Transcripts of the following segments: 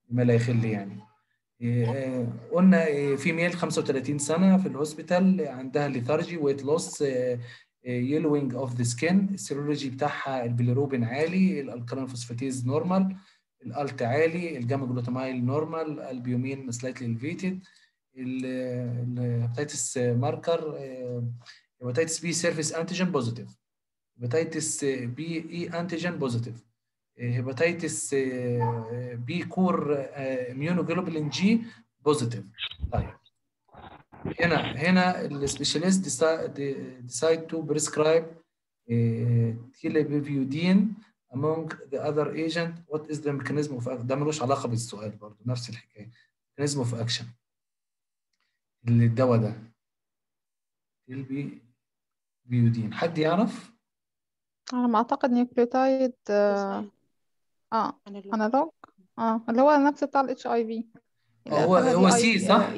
بما لا يخل يعني آه، قلنا فيميل 35 سنه في الهوسبيتال عندها ليثارجي ويت لوس يلوينج اوف ذا سكين السيرولوجي بتاعها البيليروبين عالي الالكالين فوسفاتيز نورمال الالت عالي الجاما جلوتامايل نورمال البيومين سلايتلي الفيتد الهيباتيتس ماركر هيباتيتس بي سيرفيس انتيجين بوزيتيف هيباتيتس بي اي انتيجين بوزيتيف هيباتيتس بي كور اميونوجلوبولين جي بوزيتيف طيب هنا هنا السبيشاليست decide to prescribe تيليبيفيودين among the other agent what is the mechanism of action ده ملوش علاقه بالسؤال برضه نفس الحكايه mechanism of action الدواء ده تيلبيفيودين حد يعرف؟ على ما أعتقد نيوكليوتايد اه آه، أنالوج اه اللي هو نفس بتاع ال HIV هو هو سي صح؟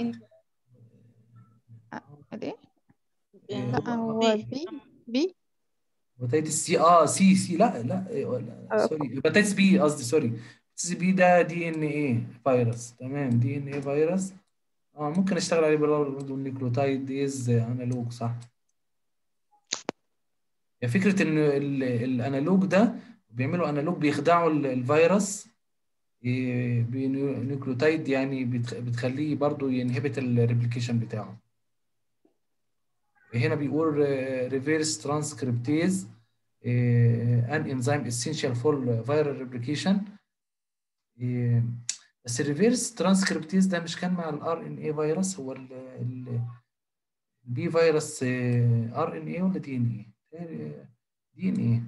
الايه؟ إيه، لا هو بي بي هيباتيتس سي اه سي سي لا لا إيه، ولا سوري هيباتيتس بي قصدي سوري هيباتيتس بي ده دي ان ايه فيروس تمام دي ان ايه فيروس اه ممكن اشتغل عليه برضه النيوكليوتايد ديز انالوج صح هي فكره ان ال- الانالوج ده بيعملوا انالوج بيخدعوا ال- الفيروس إيه، بنيوكليوتايد يعني بتخ- بتخليه برضه ينهبت الريبليكيشن بتاعه هنا بيقول ريفيرس ترانسكريبتيز ان انزيم اسينشال فور فيرال ريبليكيشن بس الريفيرس ترانسكريبتيز ده مش كان مع الار ان اي فيروس هو البي فيروس ار ان اي ولا دي ان اي؟ دي ان اي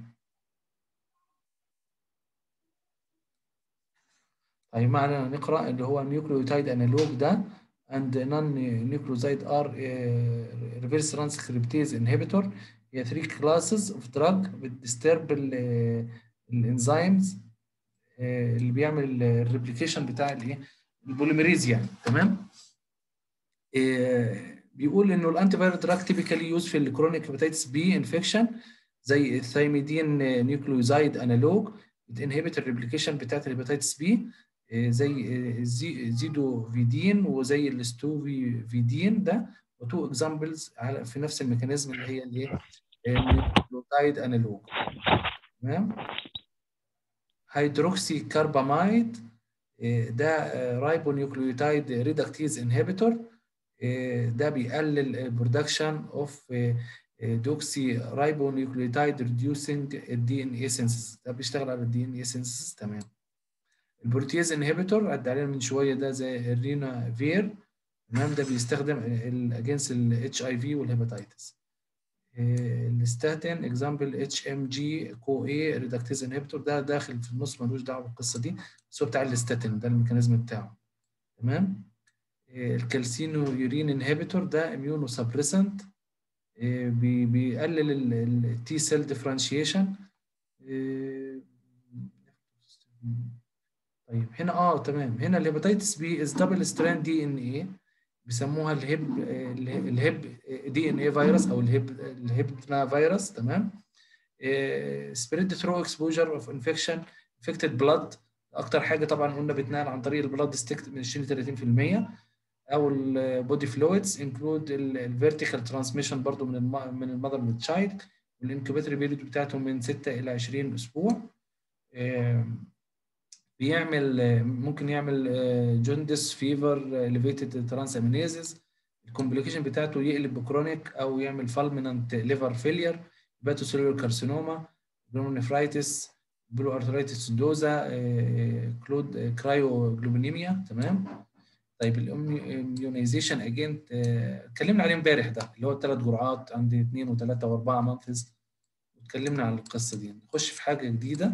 طيب معنا نقرا اللي هو نيوكليوتايد انالوج ده and non-nucleoside are uh, reverse transcriptase inhibitor هي three classes of drug بتديسترب الانزيمز اللي بيعمل الريبليكيشن بتاع الايه البوليميريز يعني تمام آه، بيقول انه الانتي فايرال دراج تيبيكالي يوز في الكرونيك هيباتيتس بي انفكشن زي الثايميدين نيوكليوزايد انالوج بتنهبت الريبليكيشن بتاعت الهيباتيتس بي زي زي زيدوفيدين وزي الاستوفيدين ده وتو اكزامبلز على في نفس الميكانيزم اللي هي الايه النيوكليوتايد انالوج تمام هيدروكسي كاربامايد ده رايبو نيوكليوتايد ريدكتيز انهبيتور ده بيقلل البرودكشن اوف دوكسي رايبو نيوكليوتايد ريديوسنج الدي ان اي سينسز ده بيشتغل على الدي ان اي سينسز تمام البروتيز انهبيتور عدى علينا من شويه ده زي الرينا فير تمام ده بيستخدم اجينست الاتش اي في والهيباتيتس الستاتين اكزامبل اتش ام جي كو اي ريدكتيز انهبيتور ده داخل في النص ملوش دعوه بالقصه دي بس هو بتاع الستاتين ده الميكانيزم بتاعه تمام الكالسينو يورين انهبيتور ده اميونو سبريسنت بيقلل التي سيل ديفرنشيشن طيب هنا اه تمام هنا الهيباتيتس بي از دبل ستراند دي ان ايه بيسموها الهيب الهيب دي ان اي فيروس او الهيب الهيبنا فيروس تمام سبريد ثرو اكسبوجر اوف انفكشن انفكتد بلاد اكتر حاجه طبعا قلنا بتنقل عن طريق البلاد ستيك من 20 ل 30% او البودي فلويدز انكلود الفيرتيكال ترانسميشن برضو من الم من المذر للتشايلد والانكوبيتري بيريود بتاعتهم من 6 الى 20 اسبوع بيعمل ممكن يعمل جوندس فيفر اليفيتد ترانس امينيزز الكومبليكيشن بتاعته يقلب بكرونيك او يعمل فالمننت ليفر فيلير باتوسيلولر كارسينوما جلومونيفرايتس بلو ارثرايتس دوزا كلود كرايو جلوبينيميا تمام طيب الاميونيزيشن اجنت اتكلمنا عليه امبارح ده اللي هو الثلاث جرعات عند اثنين وثلاثه واربعه مانثز اتكلمنا عن القصه دي نخش في حاجه جديده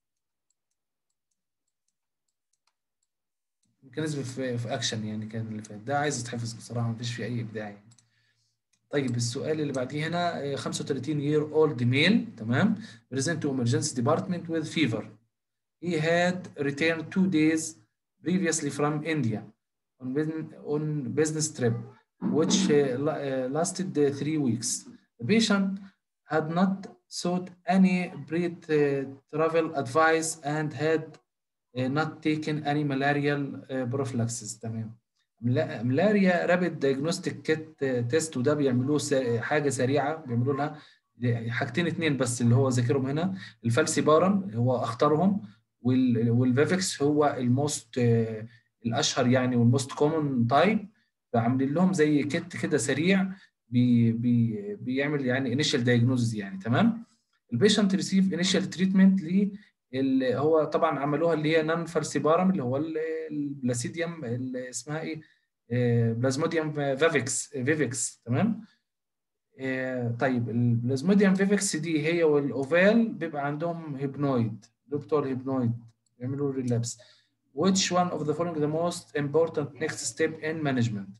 ميكانيزم في, في اكشن يعني كان اللي فات ده عايز يتحفظ بصراحه مفيش فيه اي ابداع يعني طيب السؤال اللي بعديه هنا 35 year old male تمام present to emergency department with fever he had returned two days previously from India on business, on business trip which uh, lasted uh, three weeks the patient had not sought any pre-travel advice and had not taken any malarial prophylaxis تمام ملاريا رابid diagnostic kit تيست وده بيعملوه حاجه سريعه بيعملوا لها حاجتين اتنين بس اللي هو ذاكرهم هنا الفالسيبارم هو اخطرهم والفيفكس هو الموست الاشهر يعني والموست كومن تايب فعاملين لهم زي كيت كده سريع بي بي بيعمل يعني انيشال دايجنوزز يعني تمام البيشنت ريسيف انيشال تريتمنت ل هو طبعا عملوها اللي هي نان فالسيبارم اللي هو البلاسيديوم اللي اسمها ايه بلازموديوم فيفكس فيفكس تمام طيب البلازموديوم فيفكس دي هي والاوفال بيبقى عندهم هيبنويد دكتور هيبنويد يعملوا ريلابس which one of the following the most important next step in management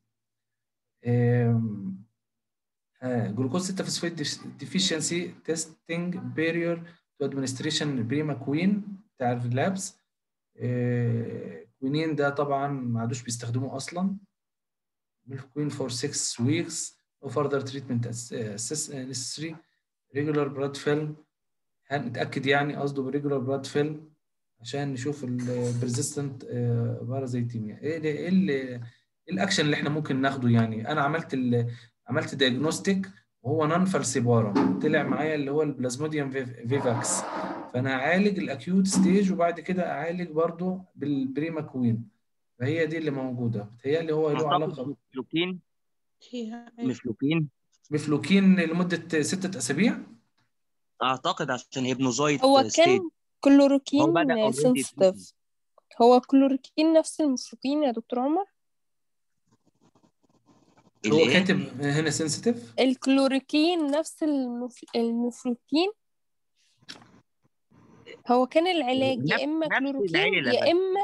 um, جلوكوز 6 فوسفات deficiency testing barrier to administration بريما كوين بتاع الريلابس كوينين ده طبعا ما عادوش بيستخدموه اصلا كوين for 6 weeks no further treatment necessary regular blood film هنتاكد يعني قصده بريجولار بلاد فيلم عشان نشوف البرزيستنت بارازيتيميا ايه ايه الاكشن اللي احنا ممكن ناخده يعني انا عملت عملت دياجنوستيك وهو نون فالسيبارا طلع معايا اللي هو البلازموديوم فيفاكس فانا هعالج الاكيوت ستيج وبعد كده اعالج برضو بالبريما كوين فهي دي اللي موجوده بتهيألي هو له علاقه مفلوكين مفلوكين مفلوكين لمده ستة اسابيع اعتقد عشان هيبنوزايت هو كان كلوروكين هو بدأ already سنسيتيف هو كلوروكين نفس المفلوكين يا دكتور عمر هو الإيه؟ كاتب هنا سنسيتيف الكلوروكين نفس المف... المفلوكين هو كان العلاج نفس- يا اما نفس كلوروكين العيلة يا بس. اما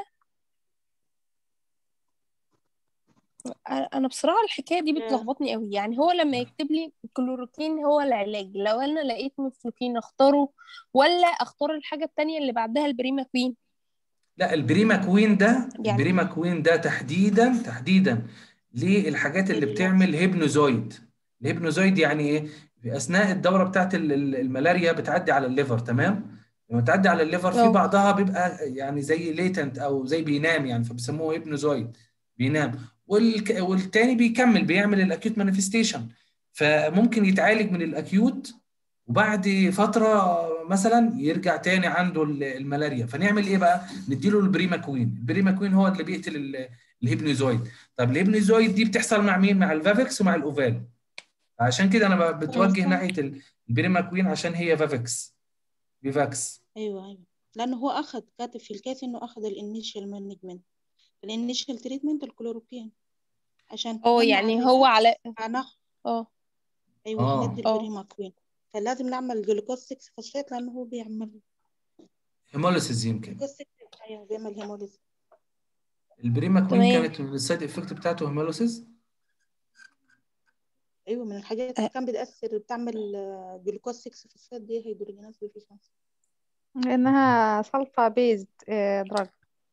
انا بصراحه الحكايه دي بتلخبطني قوي يعني هو لما يكتب لي كلوروكين هو العلاج لو انا لقيت مفلوكين اختاره ولا اختار الحاجه التانية اللي بعدها البريما كوين لا البريما كوين ده يعني- البريما كوين ده تحديدا تحديدا للحاجات اللي بتعمل هيبنوزويد الهيبنوزويد يعني ايه في اثناء الدوره بتاعت ال- ال- الملاريا بتعدي على الليفر تمام لما تعدي على الليفر في أه. بعضها بيبقى يعني زي ليتنت او زي بينام يعني فبيسموه هيبنوزويد بينام والك... والتاني بيكمل بيعمل الاكيوت مانيفستيشن فممكن يتعالج من الاكيوت وبعد فتره مثلا يرجع تاني عنده ال- الملاريا فنعمل ايه بقى نديله البريما كوين البريما كوين هو اللي بيقتل ال- الهيبنوزويد طب الهيبنوزويد دي بتحصل مع مين مع الفافكس ومع الاوفال عشان كده انا ب- بتوجه صح. ناحيه ال- البريما كوين عشان هي فافكس فيفاكس ايوه ايوه لانه هو اخذ كاتب في الكيس انه اخذ الانيشال مانجمنت الانيشال تريتمنت الكلوروكين عشان اه نمنع يعني الريفر هو على هناخ اه ايوه آه. هندي اه. البريما كوين فلازم نعمل جلوكوز 6 فوسفات لانه هو بيعمل هيموليسيس يمكن جلوكوز 6 ايوه بيعمل هيموليز البريما كوين تمام. كانت السايد افكت بتاعته هيموليسيس ايوه من الحاجات اللي كان بتاثر بتعمل آه، جلوكوز 6 فوسفات دي هيدروجيناز ديفيشنسي لأنها سلفا بيزد دراج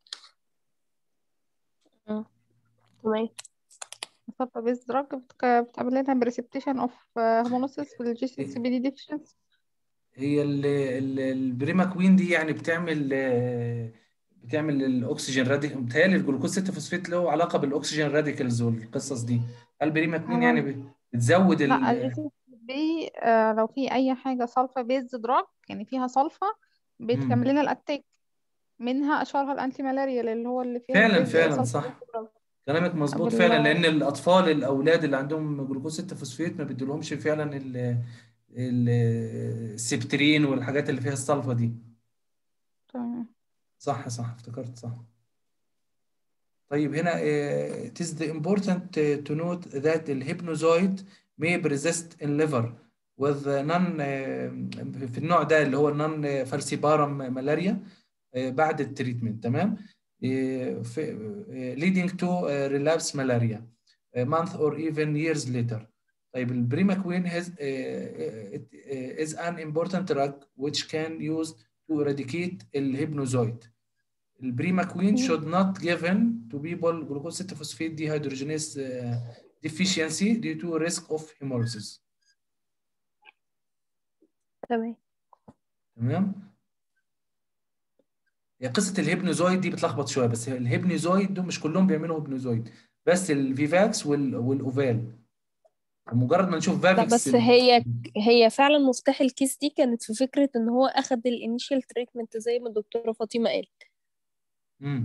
تمام سلفا بيزد دراج بتعمل لنا بريسبتيشن اوف هومونوسيس في الجي 6 بي دي ديفيشنسي هي ال- ال- البريما كوين دي يعني بتعمل آه، بتعمل الاكسجين راديكال بتهيألي الجلوكوز 6 فوسفات له علاقه بالاكسجين راديكالز والقصص دي هل بريما كوين هو- يعني ب- بتزود لا ال الجي 6 بي آه، لو في أي حاجة سلفا بيزد دراج يعني فيها سلفا بتكمل لنا الأتاك منها أشهرها الأنتي مالاريال اللي هو اللي فيها فعلا البيز فعلا سلفا صح بيزد دراج كلامك مظبوط بال- فعلا لان الاطفال الاولاد اللي عندهم جلوكوز 6 فوسفات ما بيدولهمش فعلا ال ال- السبترين والحاجات اللي فيها الصلفه دي تمام صح صح افتكرت صح طيب هنا uh, it is the important uh, to note that the hypnozoid may persist in liver with non uh, في النوع ده اللي هو non falciparum malaria uh, بعد التريتمنت تمام uh, في, uh, leading to uh, relapse malaria a month or even years later طيب البريماكوين has uh, it, uh, is an important drug which can use to eradicate الهيبنوزويد البريماكوين should not given to people glucose 6 phosphate dehydrogenase uh, deficiency due to risk of hemolysis تمام تمام هي قصه الهيبنوزويد دي بتلخبط شويه بس الهيبنوزويد دول مش كلهم بيعملوا هيبنوزويد بس الفيفاكس وال... والاوفال مجرد ما نشوف لا فافكس بس هي هي فعلا مفتاح الكيس دي كانت في فكرة ان هو اخد الانيشال تريتمنت زي ما الدكتورة فاطمة قالت امم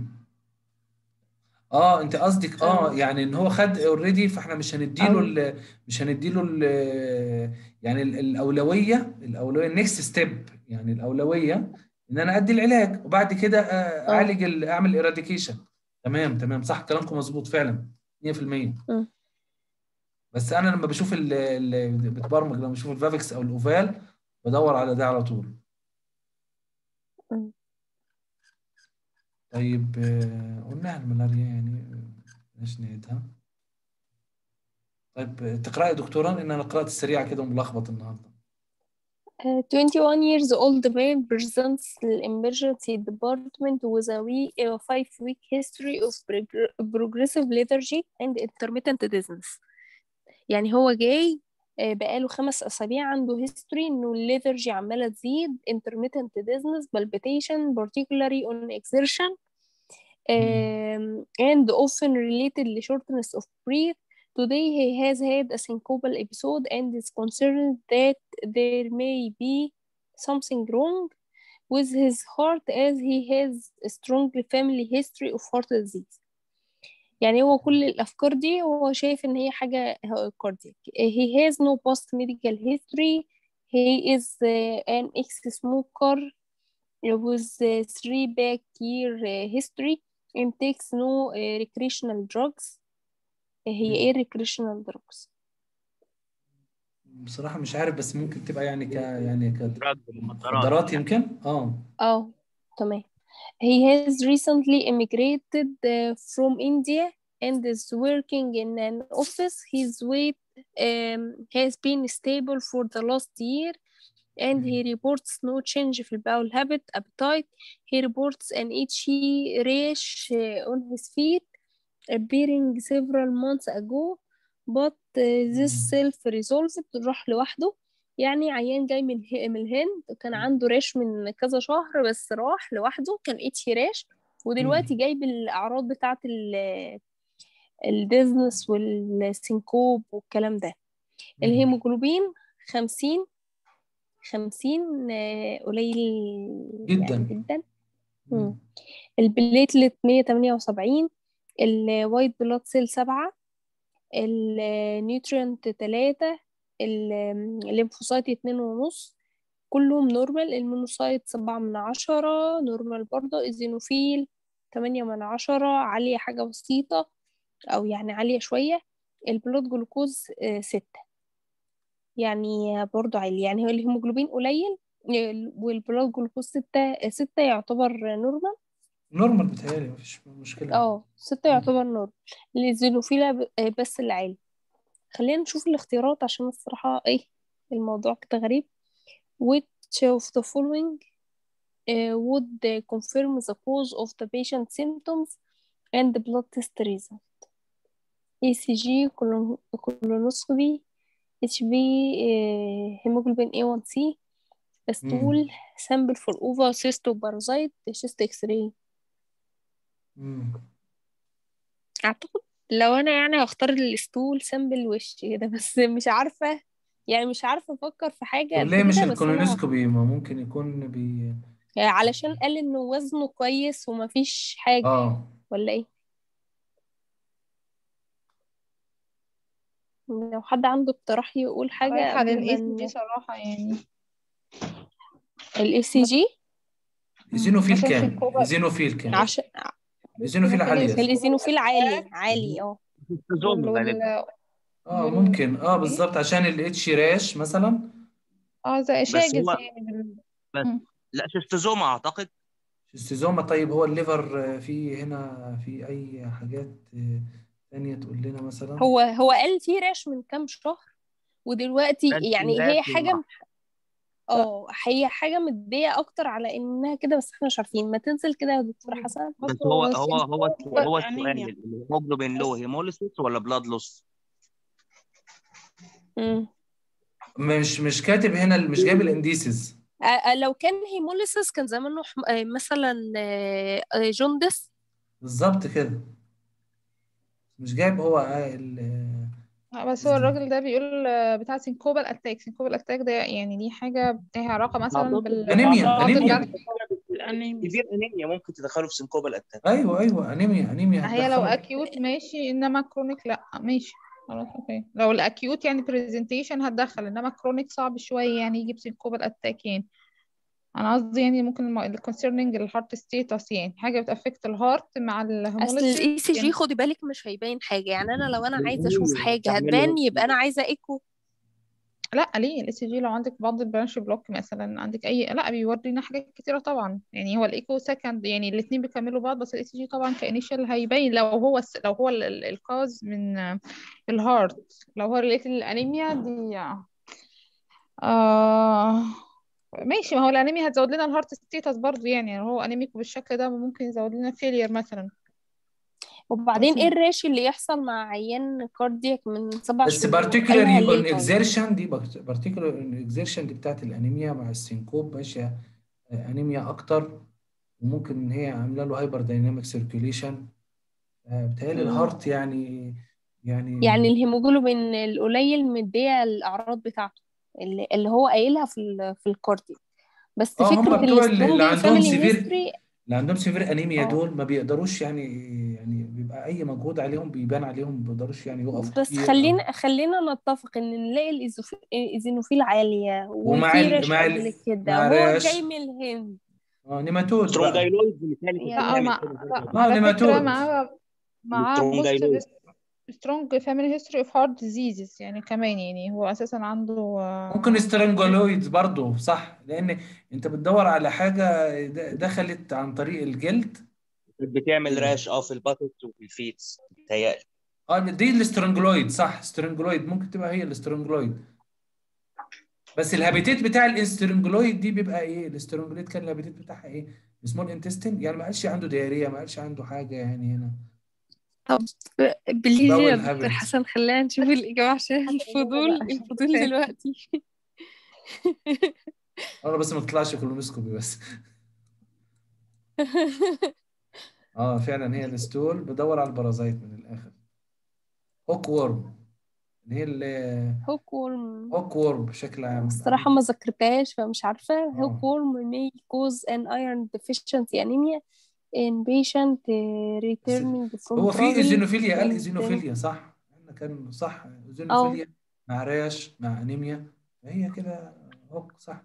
اه انت قصدك اه اه يعني ان هو خد اوريدي فاحنا مش هنديله او ال... مش هنديله ال... يعني ال- الاولويه الاولويه النكست ستيب يعني الاولويه ان انا ادي العلاج وبعد كده آه، اه اعالج ال... اعمل ايراديكيشن تمام تمام صح كلامكم مظبوط فعلا 100% مم. بس انا لما بشوف ال... ال... بتبرمج لما بشوف الفافكس او الاوفال بدور على ده على طول مم. طيب آه، قلنا الملاريا يعني آه، بلاش نعيدها طيب آه، تقرأي يا دكتورة ان انا قرأت السريعة كده وملخبط النهارده Uh, 21 years old man presents the emergency department with a, week, a five week history of progr- progressive lethargy and intermittent dizziness. يعني هو جاي آه، بقاله خمس أسابيع عنده history إنه الليثرجي عمالة تزيد intermittent dizziness palpitation particularly on exertion um, and often related to shortness of breath. Today he has had a syncopal episode and is concerned that there may be something wrong with his heart as he has a strong family history of heart disease. يعني هو كل الأفكار دي هو شايف إن هي حاجة cardiac. He has no past medical history. He is uh, an ex-smoker with a three back year uh, history and takes no uh, recreational drugs. هي ايه recreational drugs؟ بصراحة مش عارف بس ممكن تبقى يعني ك يعني دراج مخدرات كمخدرات يمكن اه اه تمام He has recently immigrated uh, from India and is working in an office. His weight um, has been stable for the last year and he reports no change في البowel habit appetite. He reports an itchy rash uh, on his feet appearing several months ago but uh, this self-resolved راح لوحده يعني عيان جاي من ه- من الهند كان عنده ريش من كذا شهر بس راح لوحده كان اتشي ريش ودلوقتي جاي بالأعراض بتاعة ال- الديزنس والسينكوب والكلام ده الهيموجلوبين خمسين خمسين آه، قليل جدا. يعني جدا مم. البليتلت 178 الوايت بلاد سيل 7 النيوترينت 3 الليمفوسايت 2 ونص كلهم نورمال المونوسايت 7 من عشرة نورمال برضه الزينوفيل 8 من عشرة عالية حاجة بسيطة أو يعني عالية شوية البلود جلوكوز 6 يعني برضه عالي يعني هو الهيموجلوبين قليل ال- والبلود جلوكوز 6 6 يعتبر نورمال نورمال بتهيألي مفيش مشكلة اه ستة يعتبر نورمال الزينوفيلا ب- آه، بس اللي عالي خلينا نشوف الاختيارات عشان الصراحة ايه الموضوع كده غريب which of the following uh, would uh, confirm the cause of the patient symptoms and the blood test result ECG colon- colonoscopy HB uh, hemoglobin A1C stool sample for ova cyst or parasite chest x-ray مم. اعتقد لو انا يعني هختار الستول سامبل وش كده بس مش عارفه يعني مش عارفه افكر في حاجه طب قد ليه مش كده بس انا الكولونوسكوبي ما ممكن يكون بي يعني علشان قال انه وزنه كويس ومفيش حاجه اه ولا ايه لو حد عنده اقتراح يقول حاجه رايحة قبل ما للإيس ن... دي صراحة يعني الاي سي جي زينوفيل عشان كام سينكوبا زينوفيل كام عشان زينوفيل عالية الزينوفيل عالي عالي اه التزوم وال غالبا وال اه وال- ممكن اه ايه بالظبط عشان الاتش راش مثلا اه زي بس شاجز هو يعني بال... بس مم. لا شيستوزوما اعتقد السيزوما طيب هو الليفر آه، في هنا في اي حاجات آه، تانية تقول لنا مثلا هو هو قال في راش من كام شهر ودلوقتي قال في يعني راش هي حاجه وراح. اه هي حاجة مدية أكتر على إنها كده بس إحنا مش عارفين ما تنزل كده يا دكتورة حسن بس بس هو هو هو هو سينكوبا هو أنيميا السؤال الهيموجلوبين لو هيموليسيس ولا بلاد لوس مم. مش مش كاتب هنا مش جايب الانديسز آه، آه، لو كان هيموليسيس كان زمانه حم- آه، مثلا آه، آه، جوندس بالظبط كده مش جايب هو آه، ال- آه، بس هو الراجل ده بيقول آه، بتاع سينكوبال اتاك سينكوبال اتاك ده يعني دي حاجة ليها علاقة مثلا بال أنيميا، بالأمراض أنيميا. بتاعت الأنيميا كبير انيميا ممكن تدخله في سنكوبال اتاك ايوه ايوه انيميا انيميا هي لو هتدخله. اكيوت ماشي انما كرونيك لا ماشي خلاص اوكي لو الاكيوت يعني برزنتيشن هتدخل انما كرونيك صعب شويه يعني يجيب سينكوبال اتاك يعني انا قصدي يعني ممكن الكونسيرنينج الهارت ستيتس يعني حاجه بتافكت الهارت مع اصل الهيموليسيس الاي سي جي يعني خدي بالك مش هيبين حاجه يعني انا لو انا عايزه اشوف الأنيميا حاجه تعمل هتبان له- يبقى انا عايزه ايكو لا ليه الاي سي جي لو عندك بعض البرانش بلوك مثلا عندك اي لا بيورينا حاجات كتيره طبعا يعني هو الايكو سكند يعني الاثنين بيكملوا بعض بس الاي سي جي طبعا كانيشال هيبين لو هو الس- لو هو ال- ال- الكاز من آه، الهارت لو هو ريليتد للانيميا دي آه ماشي ما هو الانيميا هتزود لنا الهارت ستيتس برضو يعني لو هو انيميك بالشكل ده ممكن يزود لنا فيلير مثلا وبعدين بس- ايه الراشي اللي يحصل مع عيان كاردياك من سبع بس شهور particularly قالها on ليه طيب exertion دي particular on exertion دي بتاعت الانيميا مع السينكوب ماشيه آه، انيميا اكتر وممكن ان هي عامله له هايبر دايناميك سيركيوليشن بتهيألي مم. الهارت يعني يعني يعني الهيموجلوبين القليل مديه الاعراض بتاعته اللي, اللي هو قايلها في ال في الكاردياك بس اه هم فكره بتوع اللي اللي السترونج عندهم فاميلي سيفير هيستوري اللي عندهم سيفير انيميا اه دول ما بيقدروش يعني يعني بيبقى اي مجهود عليهم بيبان عليهم ما بيقدروش يعني يقفوا بس كتير او خلينا خلينا نتفق ان نلاقي الإيزوف- الايزينوفيل عاليه ومع وفي ال ريش مع قبل ال كده مع وهو راش جاي من الهند اه نيماتود بقى سترونجايلويد مثالي يعني لا بتعمل مع كده لا برضه. اه على فكرة نيماتود مع مع بوزيتيف سترونجايلويد strong family history of heart diseases يعني كمان يعني هو أساسا عنده ممكن آه، سترانجولويد برضه صح لان انت بتدور على حاجه د- دخلت عن طريق الجلد كانت بتعمل راش اه في الباتوكس وفي الفيتس بتهيألي اه دي السترانجولويد صح سترانجولويد ممكن تبقى هي السترانجولويد بس الهابيتيت بتاع الاسترنجلويد دي بيبقى ايه الاسترنجلويد كان الهابيتيت بتاعها ايه سمول انتستين يعني ما قالش عنده دياريه ما قالش عنده حاجه يعني هنا طب بالليل بول يا دكتور هابت حسن خلينا نشوف الإجابة عشان الفضول بقى عشان الفضول تفهم. دلوقتي انا بس ما تطلعش كولونوسكوبي بس اه فعلا هي الستول بدور على البرازيت من الاخر هوك وورم اللي هي ال- هوك وورم هوك وورم بشكل عام الصراحة ما ذاكرتهاش فمش عارفة هوك اه وورم may cause an iron deficiency anemia in patient uh, بس returning from هو في travel ايزينوفيليا قال and ايزينوفيليا صح احنا كان صح اه ايزينوفيليا مع راش مع انيميا هي كده هوك صح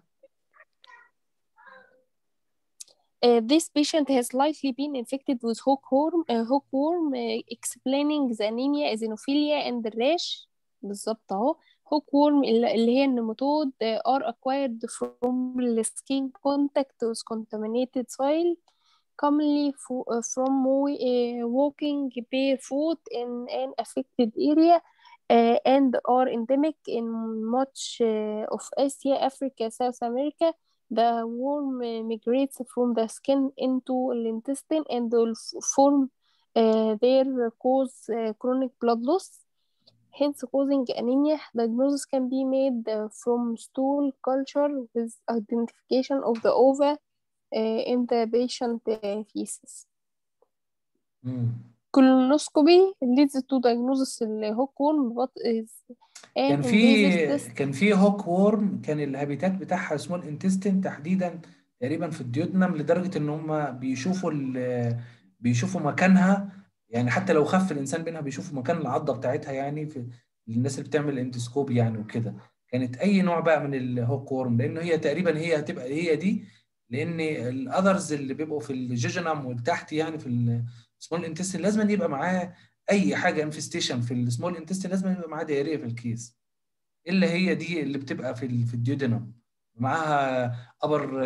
Uh, this patient has likely been infected with hookworm, uh, hookworm uh, explaining the anemia, eosinophilia, and the rash. بالظبط اهو hookworm اللي اللي هي النماتود uh, are acquired from the skin contact with contaminated soil commonly fo- uh, from wa- uh, walking barefoot in an affected area uh, and are endemic in much uh, of Asia, Africa, South America. The worm uh, migrates from the skin into the intestine and will f- form uh, their cause uh, chronic blood loss, hence causing anemia. Diagnosis can be made uh, from stool culture with identification of the ova uh, in the patient uh, feces. امم Colonoscopy leads to diagnosis الهوكورم but is an كان invasive في test كان في هوك وورم كان الهابيتات بتاعها سمول انتستين تحديدا تقريبا في الديودنم لدرجه ان هم بيشوفوا ال- بيشوفوا مكانها يعني حتى لو خف الانسان منها بيشوفوا مكان العضه بتاعتها يعني في الناس اللي بتعمل اندوسكوب يعني وكده كانت اي نوع بقى من الهوك وورم لانه هي تقريبا هي هتبقى هي دي لان الاذرز اللي بيبقوا في الجيجنم والتحت يعني في السمول انتستين لازم يبقى معاه اي حاجه انفستيشن في السمول انتستين لازم يبقى معاه دايريه في الكيس الا هي دي اللي بتبقى في ال- في الديودينم معاها ابر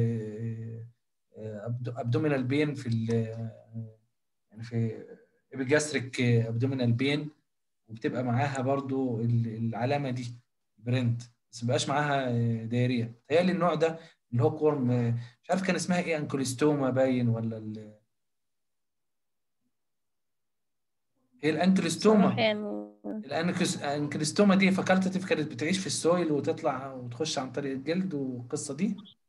ابدومينال بين في ال- يعني في ابيجاستريك ابدومينال بين وبتبقى معاها برضو ال- العلامه دي برنت بس ما بقاش معاها دايريه تهيألي النوع ده الهوك وورم مش عارف كان اسمها ايه انكوليستوما باين ولا ال- هي بصراحة الانكليستوما يعني الأنكس- الانكليستوما دي فاكولتاتيف كانت بتعيش في السويل وتطلع وتخش عن طريق الجلد والقصه دي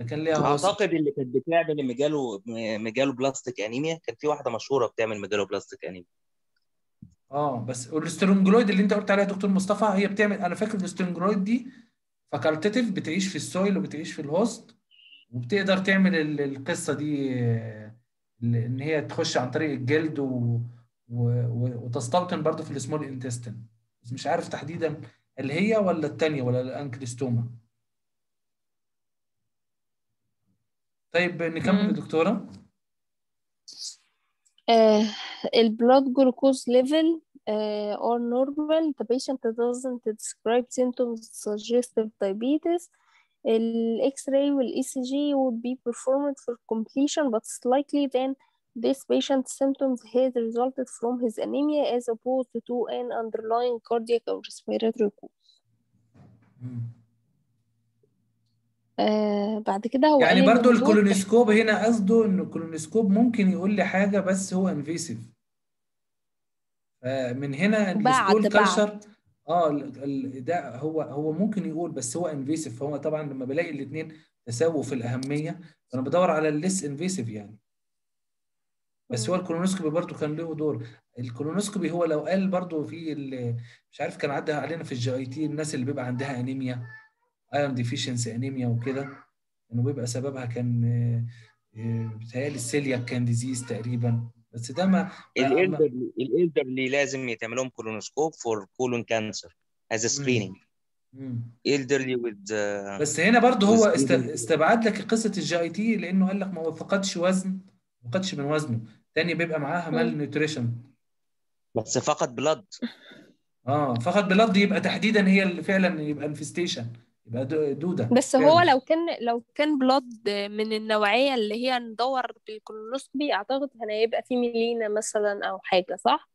كان ليها وصف اعتقد اللي كانت بتعمل ميجالو ميجالو بلاستيك انيميا كان في واحده مشهوره بتعمل ميجالو بلاستيك انيميا اه بس الاسترونجلويد اللي انت قلت عليها يا دكتور مصطفى هي بتعمل انا فاكر الاسترونجلويد دي فاكولتيف بتعيش في السويل وبتعيش في الهوست وبتقدر تعمل ال- القصه دي آه، ال- ان هي تخش عن طريق الجلد و... و... و... وتستوطن برضو في السمول انتستين بس مش عارف تحديدا اللي هي ولا التانية ولا الانكليستوما طيب نكمل يا مم. دكتورة Uh, ال blood glucose level uh, are normal. The patient doesn't describe symptoms suggestive diabetes. ال X-ray وال ECG would be performed for completion, but it's likely then this patient's symptoms had resulted from his anemia as opposed to an underlying cardiac or respiratory cause. مم. آه بعد كده هو يعني قال إن برضو وجود الكولونوسكوب هنا قصده ان الكولونوسكوب ممكن يقول لي حاجة بس هو انفيسيف من هنا بعد الستول بعد كلشر اه ال- ال- ده هو هو ممكن يقول بس هو انفيسيف فهو طبعا لما بلاقي الاثنين تساووا في الاهميه فانا بدور على الليس انفيسيف يعني بس هو مم. الكولونوسكوبي برضو كان له دور الكولونوسكوبي هو لو قال برضو في ال- مش عارف كان عدى علينا في الجي اي تي الناس اللي بيبقى عندها انيميا ايرون ديفيشنسي انيميا وكده انه بيبقى سببها كان آه، آه، بيتهيألي السيلياك كان ديزيز تقريبا بس ده ما ما- ما- الالدرلي الالدرلي لازم يتعمل لهم كولونوسكوب فور كولون كانسر از سكريننج مم. elderly with uh, بس هنا برضه هو with است... even استبعد لك قصه الجي اي تي لانه قال لك ما هو فقدش وزن ما فقدش من وزنه تاني بيبقى معاها مال مم. نيوتريشن بس فقط بلد اه فقد بلاد يبقى تحديدا هي اللي فعلا يبقى انفستيشن يبقى دو- دوده بس هو فعلا لو كان لو كان بلاد من النوعية اللي هي ندور بالكولونوسكوبي أعتقد كان هيبقى فيه ميلينا مثلا أو حاجة صح؟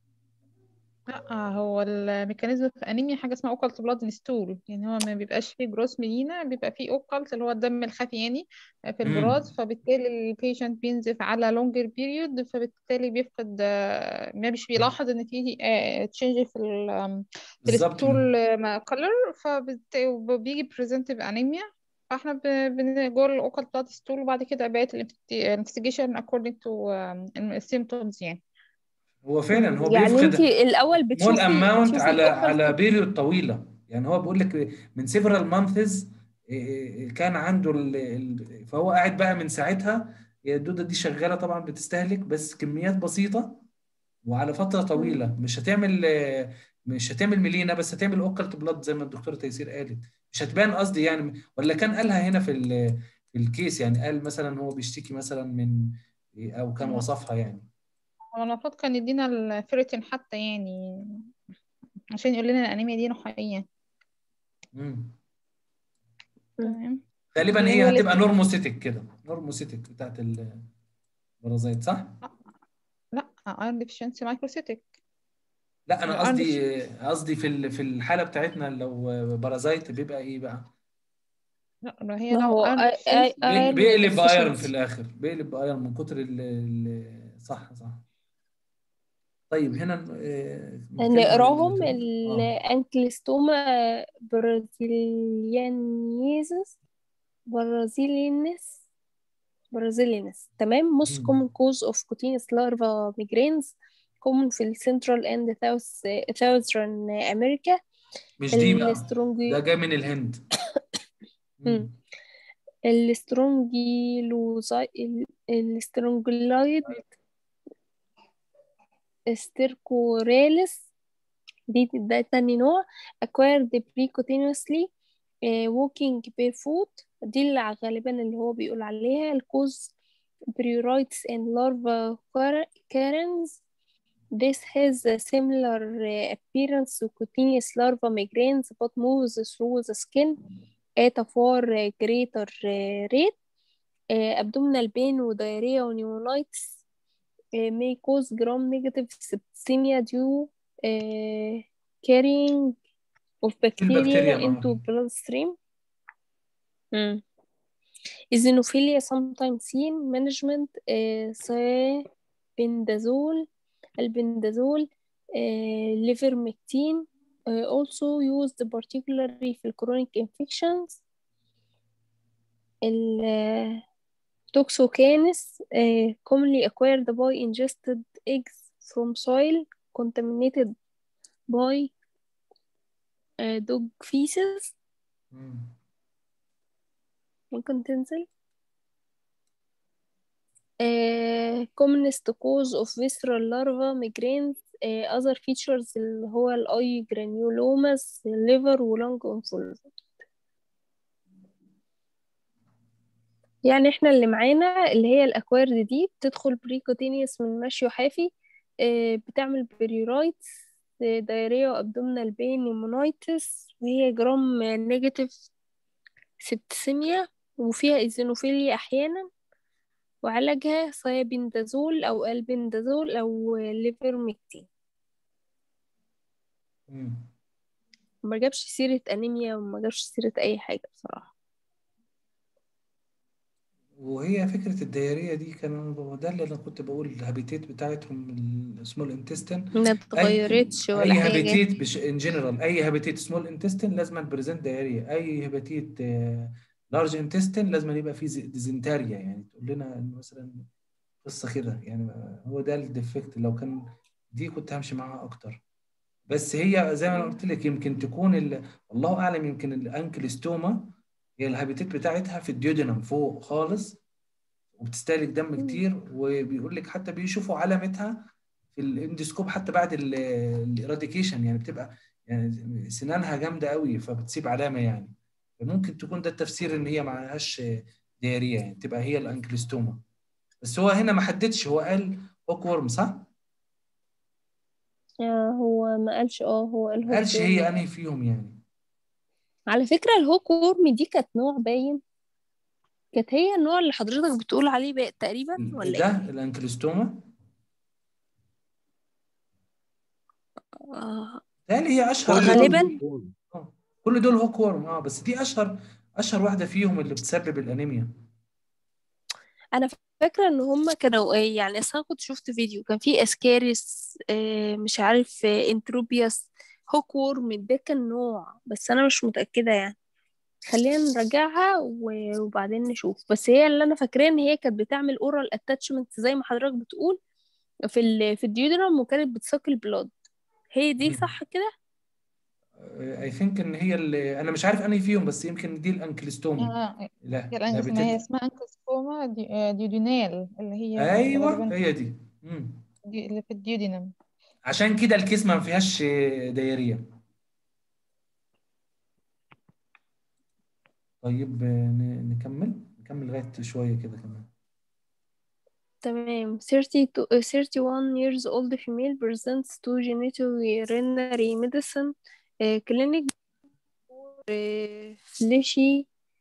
لا هو الميكانيزم في انيميا حاجه اسمها اوكالت بلاد انستول يعني هو ما بيبقاش فيه جروس ميلينا بيبقى فيه اوكالت اللي هو الدم الخفي يعني في البراز امم فبالتالي البيشنت بينزف على لونجر بيريود فبالتالي بيفقد آه، ما مش بيلاحظ ان فيه تشينج في ال في بالظبط الستول كولر فبيجي بريزنت بانيميا فاحنا ب- بنقول الاوكالت بلاد ستول وبعد كده بقيت الانفستيجيشن according to السيمتومز يعني هو فعلا هو يعني انت بيفقد الأول مول بتشوفي اماونت بتشوفي على على الأوكالت بيريود طويله يعني هو بيقول لك من سيفرال مانثز كان عنده ال... ال... فهو قاعد بقى من ساعتها هي الدوده دي شغاله طبعا بتستهلك بس كميات بسيطه وعلى فتره مم. طويله مش هتعمل مش هتعمل ميلينا بس هتعمل اوكلت بلاد زي ما الدكتوره تيسير قالت مش هتبان قصدي يعني ولا كان قالها هنا في ال... في الكيس يعني قال مثلا هو بيشتكي مثلا من او كان وصفها يعني هو المفروض كان يدينا الفيريتين حتى يعني عشان يقول لنا الانيميا دي نوعها ايه مم. مم. تمام غالبا اللي هي هو هتبقى لسه نورموسيتك كده نورموسيتك بتاعت البرازيت صح؟ لا ايرون ديفيشنسي مايكروسيتك لا انا الايرون قصدي قصدي في ال- في الحاله بتاعتنا لو بارازايت بيبقى ايه بقى؟ لا ما هي ما لو هو ايرون اي اي ديفيشنسي بي- ايرون بيقلب بايرون في deficiency الاخر بيقلب بايرون من كتر ال ال- صح صح طيب هنا آه، نتكلم عن نقراهم ال- اه الانكليستوما برازيليانيزس برازيلينس برازيلينس تمام most مم. common cause of cutaneous larva migraines common في السنترال and south southern America مش دي بقى ده السترونجي جاي من الهند مم. مم. السترونجيلوزاي السترونجلايد ستيركوراليس دي ده تاني نوع acquired precutaneously uh, walking barefoot دي اللي غالبا اللي هو بيقول عليها الكوز pruritus and larva carens This has a similar uh, appearance to cutaneous larva migraines but moves through the skin at a far uh, greater uh, rate. Uh, abdominal pain وdiarrhea ونيمونيتس uh, may cause gram-negative septicemia due uh, carrying of bacteria البكتيريا into اه bloodstream. Mm. Eosinophilia sometimes seen management uh, thiabendazole albendazole uh, livermectin uh, also used particularly في chronic infections ال toxocanis uh, commonly acquired by ingested eggs from soil contaminated by uh, dog feces مم. ممكن تنزل uh, commonest cause of visceral larva migraines uh, other features اللي هو الاي granulomas liver ولونج involvement يعني احنا اللي معانا اللي هي الاكوارد دي بتدخل بريكوتينيوس من مشي حافي آه، بتعمل بريورايتس دايريا وابدومينال بين نيمونايتس وهي جرام نيجاتيف سبتسيميا وفيها ايزينوفيليا احيانا وعلاجها صيابندازول او البندازول او ليفرميكتين مم. ما جابش سيرة انيميا وما جابش سيرة اي حاجة بصراحة وهي فكرة الديارية دي كان ده اللي أنا كنت بقول الهابيتات بتاعتهم السمول انتستين ما أي اتغيرتش ولا أي حاجة هابيتات بش ان جنرال أي هابيتات سمول انتستين لازم بريزنت ديارية أي هابيتات لارج انتستين لازم يبقى فيه ديزنتاريا يعني تقول لنا إن مثلا قصة كده يعني هو ده الديفكت لو كان دي كنت همشي معاها أكتر بس هي زي ما انا قلت لك يمكن تكون ال... الله اعلم يمكن الانكلستوما هي الهابيتات بتاعتها في الديودينم فوق خالص وبتستهلك دم كتير وبيقول لك حتى بيشوفوا علامتها في الاندوسكوب حتى بعد الاراديكيشن يعني بتبقى يعني سنانها جامده قوي فبتسيب علامه يعني فممكن تكون ده التفسير ان هي معهاش دياريه يعني تبقى هي الانكلستوما بس هو هنا ما حددش هو قال هوك ورم صح؟ آه، هو ما قالش اه هو قال ما قالش هوك هي ورم انهي فيهم يعني على فكرة الهوك ورم دي كانت نوع باين كانت هي النوع اللي حضرتك بتقول عليه بقى تقريبا ولا ده ايه الانكلستوما آه تالي هي اشهر كل غالباً. دول آه. كل دول هوك ورم اه بس دي اشهر اشهر واحده فيهم اللي بتسبب الانيميا انا فاكرة ان هما كانوا ايه يعني اصلا كنت شفت فيديو كان في اسكاريس آه مش عارف آه انتروبياس هوك ورم ده كان نوع بس انا مش متأكدة يعني خلينا نراجعها و- وبعدين نشوف بس هي اللي انا فاكراه ان هي كانت بتعمل اورال اتاتشمنت زي ما حضرتك بتقول في ال في الديودرم وكانت بتساق البلاد هي دي مم. صح كده اي ثينك ان هي اللي انا مش عارف انهي فيهم بس يمكن دي الانكلستوما آه، لا هي لا الأنجس ما هي بتد... اسمها انكسكوما دي آه، ديودينال اللي هي ايوه غالبا هي دي مم. دي اللي في الديودينم عشان كده الكيس ما فيهاش دايريه طيب ن- نكمل نكمل لغايه شويه كده كمان تمام 30 to, uh, 31 years old female presents to genitourinary medicine uh, clinic uh, fleshy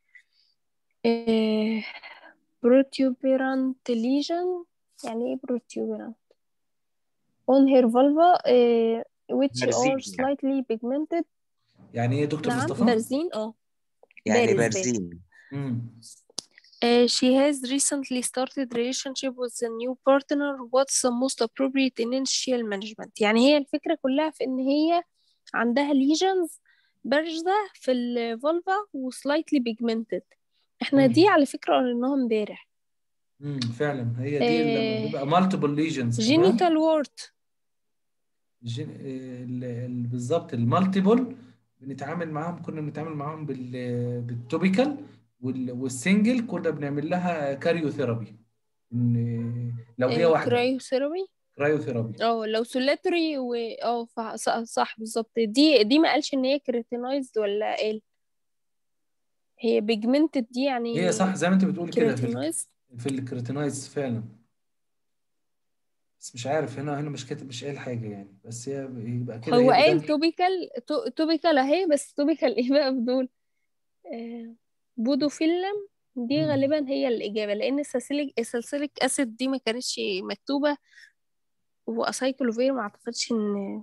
uh, protuberant lesion يعني ايه protuberant on her vulva uh, which برزين are يعني slightly pigmented يعني ايه يا دكتور نعم مصطفى بارزين اه يعني بارز بارز برزين مم. Uh, she has recently started relationship with a new partner. What's the most appropriate initial management? يعني هي الفكرة كلها في إن هي عندها lesions بارزة في الفولفا و slightly pigmented. احنا دي مم. على فكرة قريناها امبارح. مم. فعلا هي دي لما آه بيبقى مالتيبل ليجنز كمان genital wart جن... ال... ال... بالظبط المالتيبل بنتعامل معاهم كنا بنتعامل معاهم بال... بالتوبيكال وال... والسنجل كنا بنعمل لها كاريوثيرابي إن لو هي آه واحده كرايوثيرابي كرايوثيرابي اه لو سولاتري و اه ف- صح, صح بالظبط دي دي ما قالش ان هي كريتينايزد ولا قال هي بيجمنتد دي يعني هي صح زي ما انت بتقول كده في ال... كريتينايزد في الكريتينايز فعلا بس مش عارف هنا هنا مش كاتب مش قايل حاجه يعني بس هي يبقى كده هو هي قايل بدل توبيكال تو- توبيكال اهي بس توبيكال ايه بقى بدول آه بودوفيلم دي مم. غالبا هي الإجابة لأن السلسليك السلسليك أسيد دي ما كانتش مكتوبة وأسايكلوفير ما أعتقدش إن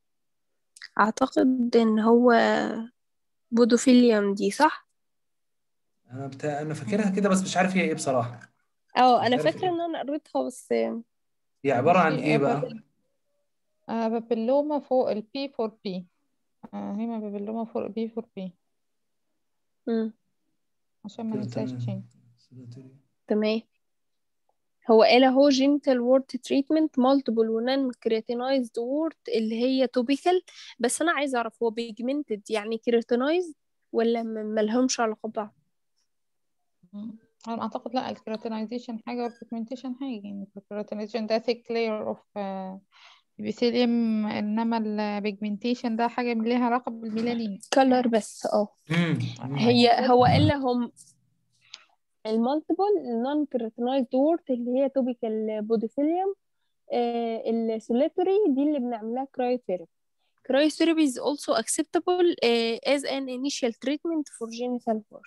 أعتقد إن هو بودوفيليوم دي صح؟ انا بتاع انا فاكرها كده بس مش عارف هي ايه بصراحه اه مش أنا عارف فاكرة ايه إن أنا قريتها بس هي عباره عن بصي ايه آه، بقى بابل آه، بابيلوما فوق البي فور بي هيما بابيلوما فوق البي فور بي مم. عشان ما كده ننساش تمام تاني سيلاتري. تمام هو قال اهو جينيتال وورت تريتمنت مالتيبل ونان كرياتينايزد وورت اللي هي توبيكال بس انا عايزه اعرف هو بيجمنتد يعني كرياتينايزد ولا م- ملهمش علاقه ببعض مم. انا اعتقد لا الكيراتينايزيشن حاجه والبيجمنتيشن حاجه يعني الكيراتينايزيشن ده thick layer of uh, epithelium انما البيجمنتيشن ده حاجه ليها علاقه بالميلانين كلر بس اه مم. مم. هي هو قال لهم المالتيبل نون كرياتينايزد وورت اللي هي توبيكال بوديفيليوم السوليتوري دي اللي بنعملها كرايوثيرابي cryotherapy is also acceptable uh, as an initial treatment for genital wart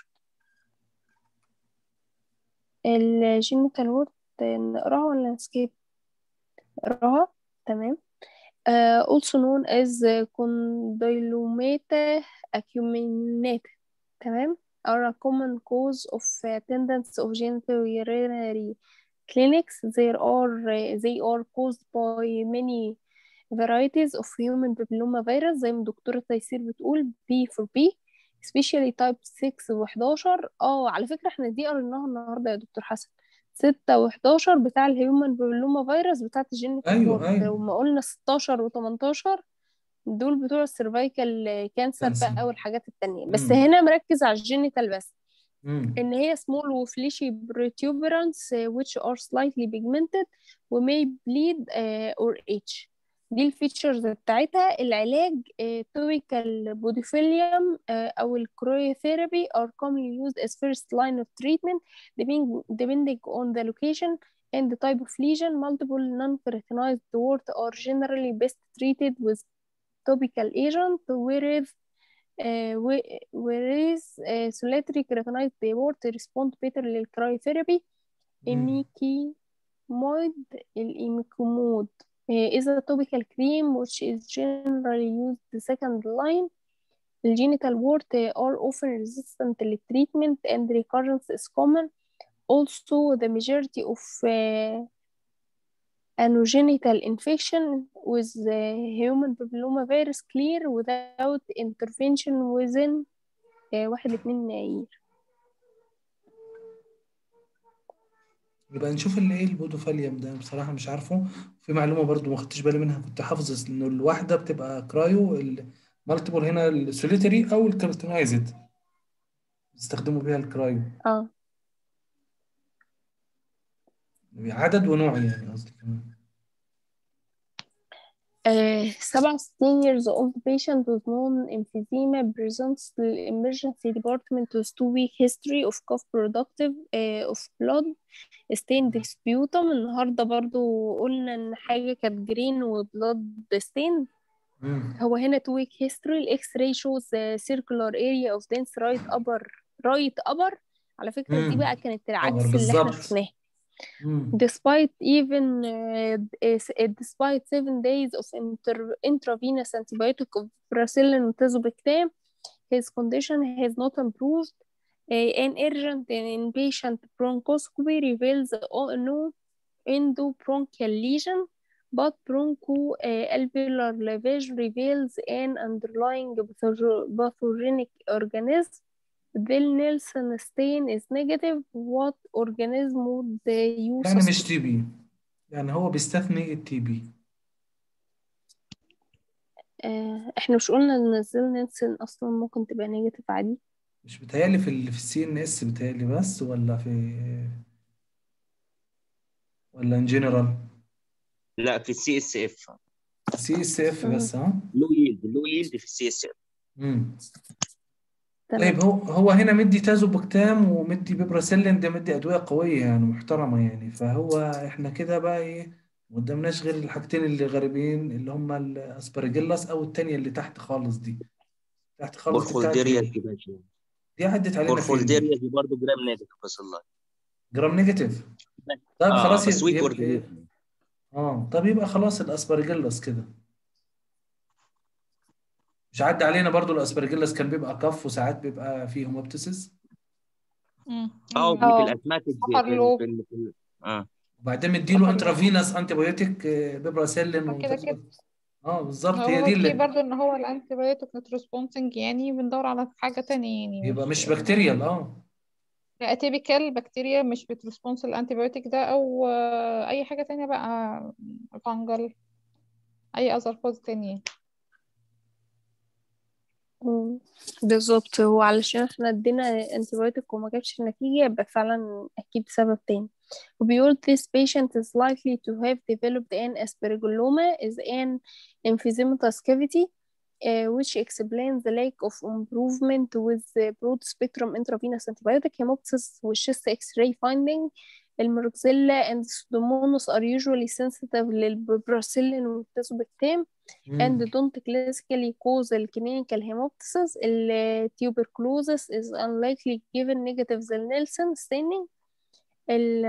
الجينيتال وورت نقراها ولا نسكيب نقراها تمام uh, also known as condylomata acuminata تمام are a common cause of attendance of genital urinary clinics there are uh, they are caused by many varieties of human papilloma virus زي ما الدكتورة تيسير بتقول B for B especially type 6 و 11 اه على فكرة احنا دي قريناها النهاردة يا دكتور حسن 6 و 11 بتاع الهيومن بابيلوما فيروس بتاعت الجينيتال ايوه وورد ايوه وما قلنا 16 و 18 دول بتوع السيرفايكال كانسر كانسر بقى والحاجات التانية بس مم. هنا مركز على الجينيتال بس مم. إن هي small و fleshy protuberance uh, which are slightly pigmented و may bleed uh, or itch دي الفيتشرز بتاعتها العلاج uh, topical bodifilium uh, أو الكرويوثيرابي are commonly used as first line of treatment depending, depending on the location and the type of lesion multiple non-keratinized wart are generally best treated with topical agent whereas uh, whe- whereas uh, solitary keratinized wart respond better للcryotherapy مم. imikimoid الإيميكومود uh, is a topical cream which is generally used the second line The genital wart uh, are often resistant to treatment and recurrence is common also the majority of uh, anogenital infection with the human papilloma virus clear without intervention within uh, واحد اتنين يناير يبقى نشوف اللي ايه البودوفاليوم ده بصراحة مش عارفه في معلومة برضو ما خدتش بالي منها كنت حافظ انه الواحدة بتبقى كرايو المالتيبل هنا السوليتري او الكرتنايزد بيستخدموا بيها الكرايو اه عدد ونوع يعني قصدي كمان Uh, 67 years old patient with known emphysema presents to the emergency department with two week history of cough productive uh, of blood stained sputum النهارده برضو قلنا ان حاجة كانت جرين وبلاد stained مم. هو هنا two week history الاكس راي shows a circular area of dense right upper right upper على فكرة دي مم. بقى كانت خبر العكس اللي احنا بالظبط شفناه مم. despite even uh, is- uh, despite seven days of inter- intravenous antibiotic of Bracillin and Tazobactam, his condition has not improved. Uh, an urgent and inpatient bronchoscopy reveals uh, no endobronchial lesion, but bronchoalveolar lavage reveals an underlying pathogen- pathogenic organism. The Nielsen stain is negative. What organism would uh, you يعني مش suspect? تي بي يعني هو بيستثني التي بي آه، احنا مش قلنا ان الزيل نيلسون اصلا ممكن تبقى نيجاتيف عادي مش بيتهيألي في ال في السي ان اس بيتهيألي بس ولا في ولا ان جنرال لا في السي اس اف سي اس اف مم. بس ها لو يلد لو يلد في السي اس اف مم. تمام طيب هو هو هنا مدي تازوبكتام ومدي بيبراسيلين ده مدي ادويه قويه يعني محترمه يعني فهو احنا كده بقى ايه ما قدامناش غير الحاجتين اللي غريبين اللي هم الاسبرجيلاس او التانية اللي تحت خالص دي تحت خالص دي بتاعت بورفولديريا ايه دي باشا دي عدت علينا فين دي بورفولديريا دي برضه جرام نيجاتيف بس الله جرام نيجاتيف طيب اه خلاص بس ويك يبقى اورجانيزم اه طب يبقى خلاص الاسبرجيلاس كده مش عدى علينا برضو الاسبرجيلاس كان بيبقى كف وساعات بيبقى فيه هوموبتسيس مم. اه في اه الاسماتيك في سحر ال له في ال في ال اه وبعدين مديله سحر له انترافينوس انتي بايوتيك بيبراسيلين كده كده وتازوبكتام اه بالظبط هو هي دي هو كي اللي برضو ان هو الانتي بايوتيك نوت ريسبونسنج يعني بندور على حاجة تانية يعني يبقى مش مش بكتيريال اه لا اتيبيكال بكتيريا مش بترسبونس الانتيبيوتيك ده او آه، اي حاجة تانية بقى فانجل اي اذر كوز تانية مم. بالظبط هو علشان احنا ادينا انتيبيوتيك وما جابش النتيجة يبقى فعلا أكيد سبب تاني وبيقول this patient is likely to have developed an aspergilloma is an emphysematous cavity uh, which explains the lack of improvement with the broad spectrum intravenous antibiotic hemoptysis والchest x-ray finding المروكسيلا and pseudomonas are usually sensitive للبروسيلين والتازوبكتام and مم. don't classically cause the clinical hemoptysis. ال tuberculosis is unlikely given negative the Nielsen staining. ال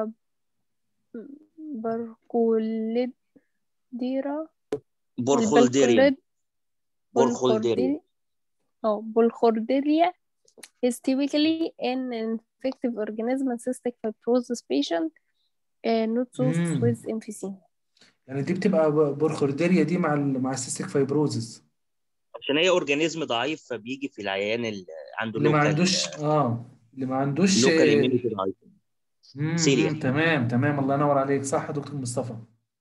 بركوليديرا بورخولديريا البلكوليد بورخولديريا أو بولخورديريا is typically an infective organism and cystic fibrosis patient uh, not those مم. with emphysema. يعني دي بتبقى ب- بورخورديريا دي مع ال... مع السيستيك فايبروزس عشان هي اورجانيزم ضعيف فبيجي في العيان اللي عنده اللي ما لوكال عندوش اه اللي ما عندوش لوكال آه، اميونيتي ضعيف مم، سيريا مم، تمام تمام الله ينور عليك صح يا دكتور مصطفى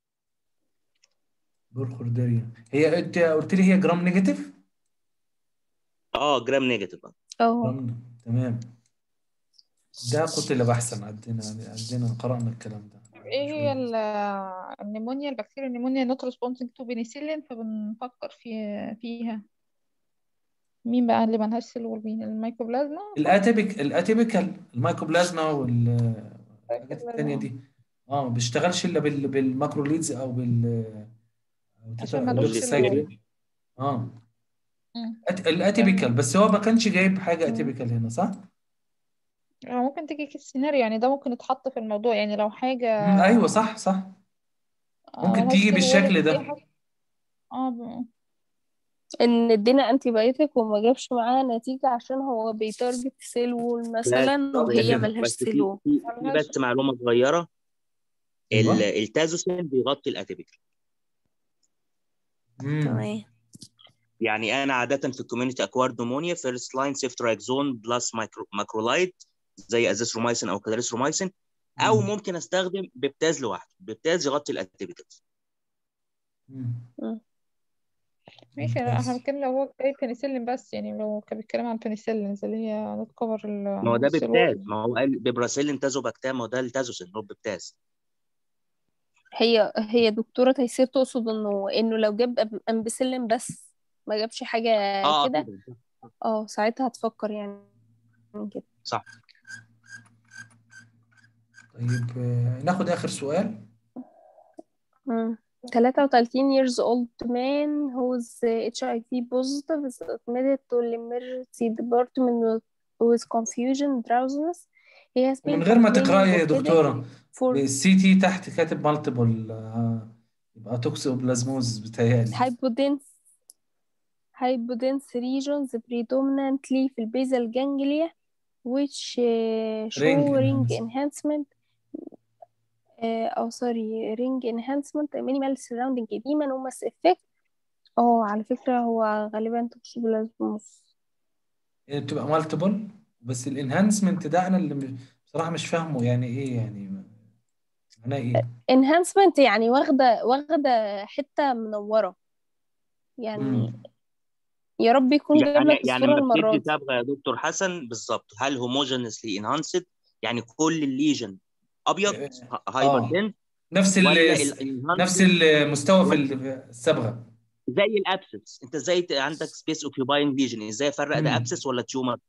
بورخورديريا هي انت قلت لي هي جرام نيجاتيف اه جرام نيجاتيف اه جرام تمام ده كنت اللي بحسن عدينا عدينا قرأنا الكلام ده ايه هي شوية ال- النيمونيا البكتيريا النيمونيا نوت ريسبونسنج تو بنسلين فبنفكر في فيها مين بقى اللي ملهاش سيلول مين الميكوبلازما الاتيبيك الاتيبيكال المايكوبلازما والحاجات التانية دي اه ما بيشتغلش الا بال... بالماكروليدز او بال أو تتا- عشان أو ملوش دوكسيسايكلين سيلول اه مم. أت- الاتيبيكال بس هو ما كانش جايب حاجة مم. اتيبيكال هنا صح؟ أو ممكن تيجي في السيناريو يعني ده ممكن يتحط في الموضوع يعني لو حاجة مم. ايوه صح صح آه، ممكن ملهاش تيجي سيلول بالشكل دي ده حاجة اه ب- ان ادينا انتي بايوتيك وما جابش معاها نتيجة عشان هو بيتارجت سيل وول مثلا بس وهي كده ملهاش بس سيل في وول في في ملهاش بس معلومه صغيره ال- ايوه التازوسين بيغطي الاتيبيكال امم تمام يعني انا عاده في الكوميونتي اكوارد نمونيا فيرست لاين سيفتراكزون بلس ماكرولايد زي ازيثرومايسين او كلاريثرومايسين او ممكن استخدم بيبتاز لوحده بيبتاز يغطي الاتيبيكال ماشي انا احنا ممتاز بنتكلم لو هو جاي بنسلين بس يعني لو كان بيتكلم عن بنسلين اللي هي نوت كفر ما هو ده السيلول بيبتاز ما هو قال ببراسيلين تازوباكتام ما هو ده التازوسين هو بيبتاز هي هي دكتورة تيسير تقصد انه انه لو جاب أب- امبسلين بس ما جابش حاجة اه كده كده اه ساعتها هتفكر يعني من كده صح طيب آه، ناخد آخر سؤال مم. 33 years old man who's HIV positive is admitted to the emergency department with, with confusion drowsiness he has been ومن غير ما complaining تقرأي يا of headache دكتورة for السي تي تحت كاتب مالتيبل يبقى توكسوبلازموز بتهيألي hypodense hypodense regions predominantly في البيزال ganglia which uh, show رينج ring enhancement. enhancement uh, oh sorry ring enhancement minimal surrounding edema no mass effect اه على فكرة هو غالبا توكسوبلازموس هي بتبقى مالتيبل بس الانهانسمنت ده انا اللي مش- بصراحة مش فاهمه يعني ايه يعني معناه ايه enhancement يعني واخدة واخدة حتة منورة يعني مم. يا رب يكون جاب يعني لك يعني الصورة لما المرة بتدي دي صبغه يا دكتور حسن بالظبط هل هوموجينسلي انهانسد يعني كل الليجن ابيض هايبر اه دين نفس ال ولا نفس الانهانسد المستوى في الصبغة زي الابسس انت ازاي ت- عندك سبيس اوكيوباينج ليجن ازاي افرق ده مم. ابسس ولا تيومر